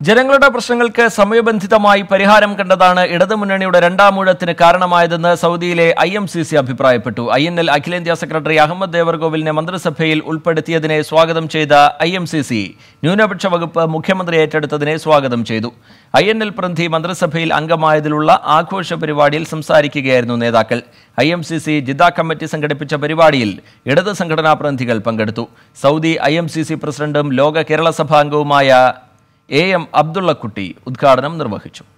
ജനങ്ങളുടെ പ്രശ്നങ്ങൾക്ക് സമയബന്ധിതമായി പരിഹാരം കണ്ടതാണ് ഇടതുമുന്നണിയുടെ രണ്ടാം ഊഴത്തിന് കാരണമായതെന്ന് സൗദിയിലെ ഐ എം സി സി അഭിപ്രായപ്പെട്ടു ഐ എൻ എൽ അഖിലേന്ത്യാ സെക്രട്ടറി അഹമ്മദ് ദേവർകോവിലിനെ മന്ത്രിസഭയിൽ ഉൾപ്പെടുത്തിയതിനെ സ്വാഗതം ചെയ്ത ഐ എം സി സി ന്യൂനപക്ഷ വകുപ്പ് മുഖ്യമന്ത്രി ഏറ്റെടുത്തതിനെ സ്വാഗതം ചെയ്തു ഐ എൻ എൽ പ്രതിനിധി മന്ത്രിസഭയിൽ അംഗമായതിലുള്ള ആഘോഷ പരിപാടിയിൽ സംസാരിക്കുകയായിരുന്നു നേതാക്കൾ I M C C Jeddah committee സംഘടിപ്പിച്ച പരിപാടിയിൽ ഇടത് സംഘടനാ പ്രതിനിധികൾ പങ്കെടുത്തു Saudi I M C C പ്രസിഡന്റും ലോക കേരള സഭാ അംഗവുമായ എ എം അബ്ദുള്ളക്കുട്ടി ഉദ്ഘാടനം നിർവഹിച്ചു